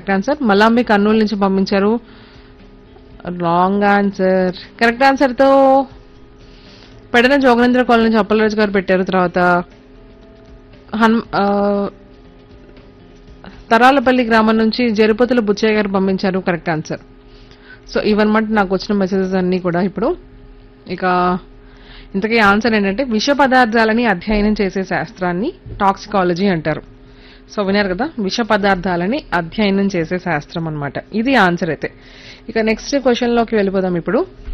correct answer మలాంబి Kurnool నుంచి పంపించారు wrong answer correct answer తో పెడన జోగనేంద్ర కాలనీ నుంచి అప్పలరాజు గారు పెట్టారు తర్వాత హన్ ఆ, తరాలపల్లి గ్రామం నుంచి జరుపతుల బుచ్చయ్య గారు పంపించారు కరెక్ట్ ఆన్సర్ సో ఇవన్నమాట నాకు వచ్చిన మెసేజెస్ అన్నీ కూడా ఇప్పుడు ఇక ఇంతకీ ఆన్సర్ ఏంటంటే విష పదార్థాలని అధ్యయనం చేసే శాస్త్రాన్ని టాక్సికాలజీ అంటారు సో విన్నారు కదా విష పదార్థాలని అధ్యయనం చేసే శాస్త్రం అన్నమాట ఇది ఆన్సర్ అయితే ఇక నెక్స్ట్ క్వశ్చన్ లోకి వెళ్ళిపోదాం ఇప్పుడు